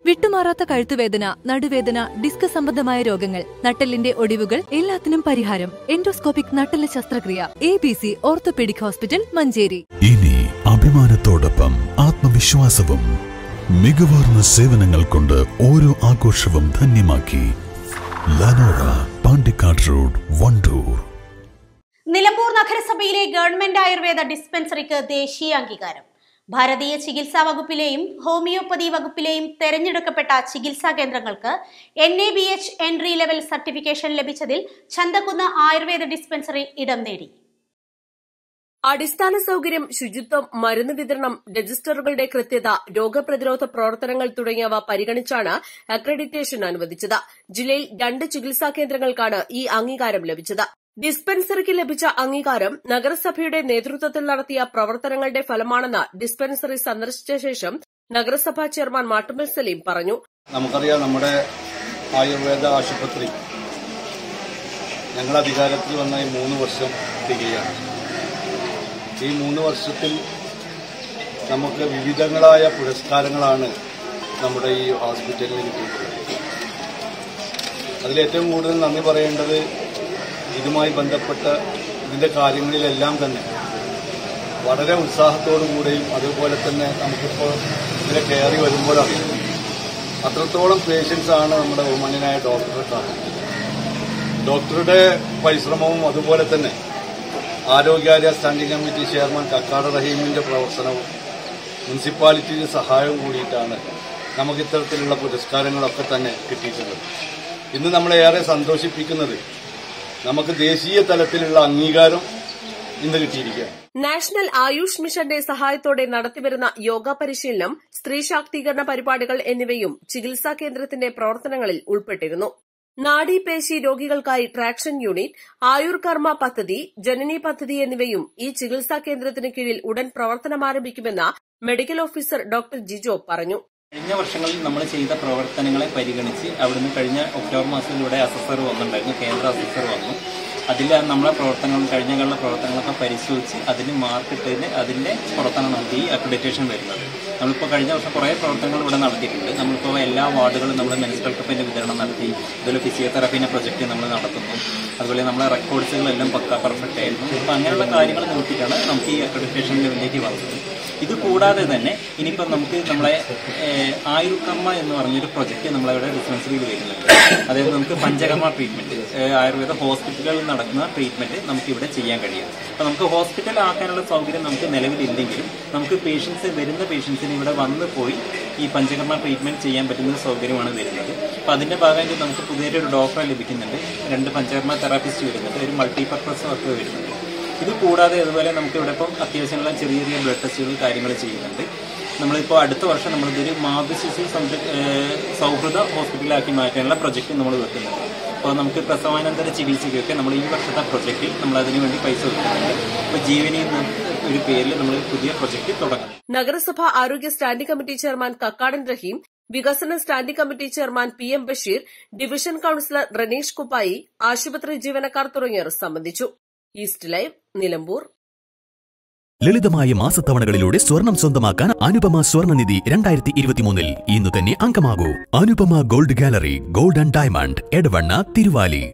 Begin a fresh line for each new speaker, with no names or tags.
വിട്ടുമാറാത്ത കഴുത്തുവേദന നടുവേദന ഡിസ്ക് സംബന്ധമായ രോഗങ്ങൾ നട്ടെല്ലിന്റെ ഒടിവുകൾ എല്ലാത്തിനും പരിഹാരം എൻഡോസ്കോപ്പിക് നട്ടെല്ല് ശസ്ത്രക്രിയ A B C orthopaedic hospital Manjeri
ഇനി അഭിമാനത്തോടൊപ്പം ആത്മവിശ്വാസവും മികവാർന്ന സേവനങ്ങൾ കൊണ്ട് ഓരോ ആഘോഷവും ധന്യമാക്കി ലനോറ പാണ്ടിക്കാട് റോഡ് വണ്ടൂർ
നിലമ്പൂർ നഗരസഭയിലെ ഗവൺമെന്റ് ആയുർവേദ ഡിസ്പെൻസറിക്ക് ദേശീയ അംഗീകാരം ഭാരതീയ ചികിത്സാ വകുപ്പിലെയും ഹോമിയോപ്പതി വകുപ്പിലെയും തെരഞ്ഞെടുക്കപ്പെട്ട ചികിത്സാ കേന്ദ്രങ്ങൾക്ക് N A B H entry level certification ലഭിച്ചതിൽ ചന്തക്കുന്ന് ആയുർവേദ ഡിസ്പെൻസറി ഇടം നേടി
അടിസ്ഥാന സൗകര്യം ശുചിത്വം മരുന്ന് വിതരണം രജിസ്റ്ററുകളുടെ കൃത്യത രോഗപ്രതിരോധ പ്രവർത്തനങ്ങൾ തുടങ്ങിയവ പരിഗണിച്ചാണ് അക്രഡിറ്റേഷൻ അനുവദിച്ചത് ജില്ലയിൽ രണ്ട് ചികിത്സാ കേന്ദ്രങ്ങൾക്കാണ് ഈ അംഗീകാരം ലഭിച്ചത് ഡിസ്പെൻസറിക്ക് ലഭിച്ച അംഗീകാരം നഗരസഭയുടെ നേതൃത്വത്തിൽ നടത്തിയ പ്രവർത്തനങ്ങളുടെ ഫലമാണെന്ന് ഡിസ്പെൻസറി സന്ദർശിച്ച ശേഷം നഗരസഭാ ചെയർമാൻ മാട്ടുമൽ സലീം പറഞ്ഞു
നമുക്കറിയാം നമ്മുടെ ആയുർവേദ ആശുപത്രി ഞങ്ങൾ അധികാരത്തിൽ വന്ന ഈ മൂന്ന് വർഷം തികയാണ് ഈ മൂന്ന് വർഷത്തിൽ നമുക്ക് വിവിധങ്ങളായ പുരസ്കാരങ്ങളാണ് നമ്മുടെ ഈ ഹോസ്പിറ്റലിന് കിട്ടിയിട്ടുള്ളത് അതിലേറ്റവും കൂടുതൽ നന്ദി പറയേണ്ടത് ഇതുമായി ബന്ധപ്പെട്ട ഇതിന്റെ കാര്യങ്ങളിലെല്ലാം തന്നെ വളരെ ഉത്സാഹത്തോടു കൂടെയും അതുപോലെ തന്നെ നമുക്കിപ്പോൾ ഇതിലെ കയറി വരുമ്പോഴറിയാം അത്രത്തോളം പേഷ്യൻസ് ആണ് നമ്മുടെ ബഹുമാന്യനായ ഡോക്ടറെ കാണുന്നത് ഡോക്ടറുടെ പരിശ്രമവും അതുപോലെ തന്നെ ആരോഗ്യാര്യ സ്റ്റാൻഡിംഗ് കമ്മിറ്റി ചെയർമാൻ കക്കാട് റഹീമിന്റെ പ്രവർത്തനവും മുനിസിപ്പാലിറ്റിയുടെ സഹായവും കൂടിയിട്ടാണ് നമുക്ക് ഇത്തരത്തിലുള്ള പുരസ്കാരങ്ങളൊക്കെ തന്നെ കിട്ടിയിട്ടുള്ളത് ഇന്ന് നമ്മളെ ഏറെ സന്തോഷിപ്പിക്കുന്നത് നമുക്ക് ദേശീയ തലത്തിലുള്ള അംഗീകാരം ഇന്ന് കിട്ടിയിരിക്കുകയാണ്
നാഷണൽ ആയുഷ് മിഷന്റെ സഹായത്തോടെ നടത്തിവരുന്ന യോഗ പരിശീലനം സ്ത്രീ ശാക്തീകരണ പരിപാടികൾ എന്നിവയും ചികിത്സാ കേന്ദ്രത്തിന്റെ പ്രവർത്തനങ്ങളിൽ ഉൾപ്പെട്ടിരുന്നു നാഡീപേശി രോഗികൾക്കായി ട്രാക്ഷൻ യൂണിറ്റ് ആയുർ കർമ്മ പദ്ധതി ജനനി പദ്ധതി എന്നിവയും ഈ ചികിത്സാ കേന്ദ്രത്തിന് കീഴിൽ ഉടൻ പ്രവർത്തനമാരംഭിക്കുമെന്ന് മെഡിക്കൽ ഓഫീസർ ഡോക്ടർ ജിജോ പറഞ്ഞു
കഴിഞ്ഞ വർഷങ്ങളിൽ നമ്മൾ ചെയ്ത പ്രവർത്തനങ്ങളെ പരിഗണിച്ച് അവിടുന്ന് കഴിഞ്ഞ ഒക്ടോബർ മാസത്തിൽ ഇവിടെ അസസർ വന്നിട്ടുണ്ടായിരുന്നു കേന്ദ്ര അസസർ വന്നു അതിൽ നമ്മളെ പ്രവർത്തനങ്ങളും കഴിഞ്ഞ കാല പ്രവർത്തനങ്ങളൊക്കെ പരിശോധിച്ച് അതിന് മാർക്കിട്ടതിന് അതിന്റെ പുറത്താണ് നമുക്ക് ഈ അക്രഡിറ്റേഷൻ വരുന്നത് നമ്മളിപ്പോൾ കഴിഞ്ഞ വർഷം കുറേ പ്രവർത്തനങ്ങൾ ഇവിടെ നടത്തിയിട്ടുണ്ട് നമ്മളിപ്പോൾ എല്ലാ വാർഡുകളും നമ്മൾ മെൻസ്ട്രൽ കപ്പിന്റെ വിതരണം നടത്തി അതുപോലെ ഫിസിയോതെറാപ്പിന്റെ പ്രൊജക്ട് നമ്മൾ നടത്തുന്നു അതുപോലെ നമ്മളെ റെക്കോർഡ്സുകളെല്ലാം പക്ക പെർഫെക്റ്റ് ആയിരുന്നു അപ്പോൾ അങ്ങനെയുള്ള കാര്യങ്ങൾ നോക്കിയിട്ടാണ് നമുക്ക് ഈ അക്രഡിറ്റേഷൻ ലെവലിലേക്ക് വന്നത് ഇത് കൂടാതെ തന്നെ ഇനിയിപ്പം നമുക്ക് നമ്മളെ ഏഹ്, ആയുർകർമ്മ എന്ന് പറഞ്ഞൊരു പ്രൊജക്ട് നമ്മളവിടെ ഡിസ്പെൻസറിയിൽ വരുന്നുണ്ട് അതായത് നമുക്ക് പഞ്ചകർമ്മ ട്രീറ്റ്മെന്റ് ഏഹ്, ആയുർവേദ ഹോസ്പിറ്റലുകളിൽ നടക്കുന്ന ട്രീറ്റ്മെന്റ് നമുക്ക് ഇവിടെ ചെയ്യാൻ കഴിയും അപ്പോൾ നമുക്ക് ഹോസ്പിറ്റൽ ആക്കാനുള്ള സൗകര്യം നമുക്ക് നിലവിലില്ലെങ്കിലും നമുക്ക് പേഷ്യൻസ് വരുന്ന പേഷ്യൻസിന് ഇവിടെ വന്ന് പോയി ഈ പഞ്ചകർമ്മ ട്രീറ്റ്മെന്റ് ചെയ്യാൻ പറ്റുന്ന ഒരു സൗകര്യമാണ് വരുന്നത് അപ്പോൾ അതിന്റെ ഭാഗമായിട്ട് നമുക്ക് പുതിയൊരു ഡോക്ടറെ ലഭിക്കുന്നുണ്ട് രണ്ട് പഞ്ചകർമ്മ തെറാപ്പിസ്റ്റ് വരുന്നുണ്ട് ഒരു മൾട്ടിപർപ്പസ് വർക്ക് വരുന്നുണ്ട് ഇത് കൂടാതെ അതുപോലെ നമുക്ക് ഇവിടെ ഇപ്പം അത്യാവശ്യമുള്ള ചെറിയ ചെറിയ ബ്ലഡ് ടെസ്റ്റുകൾ കാര്യങ്ങൾ ചെയ്യുന്നുണ്ട് നമ്മളിപ്പോൾ അടുത്ത വർഷം നമ്മളിതൊരു മാതൃശിശു സംര ഏഹ് സൗഹൃദ ഹോസ്പിറ്റലാക്കി മാറ്റാനുള്ള പ്രൊജക്ട് നമ്മൾ വെക്കുന്നുണ്ട് അപ്പോൾ നമുക്ക് പ്രസവാനന്തര ചികിത്സയ്ക്കൊക്കെ നമ്മൾ ഈ വർഷത്തെ പ്രൊജക്റ്റിൽ നമ്മൾ അതിനു വേണ്ടി പൈസ വെക്കുന്നുണ്ട് അപ്പോൾ ജീവനി എന്ന ഒരു പേരിൽ നമ്മൾ പുതിയ പ്രൊജക്ട് തുടങ്ങും
നഗരസഭ ആരോഗ്യ standing committee chairman Kakkadan Raheem വികസന standing committee chairman P M Basheer division councillor Ranish Kuppayi ആശുപത്രി ജീവനക്കാർ തുടങ്ങിയവർ സംബന്ധിച്ചു ഈസ്റ്റ് ലൈവ് നിലമ്പൂർ
ലളിതമായ മാസത്തവണകളിലൂടെ സ്വർണം സ്വന്തമാക്കാൻ അനുപമ സ്വർണ്ണനിധി രണ്ടായിരത്തി ഇരുപത്തിമൂന്നിൽ ഇന്ന് തന്നെ അംഗമാകൂ Anupama gold gallery gold and diamond Edavanna Thiruvali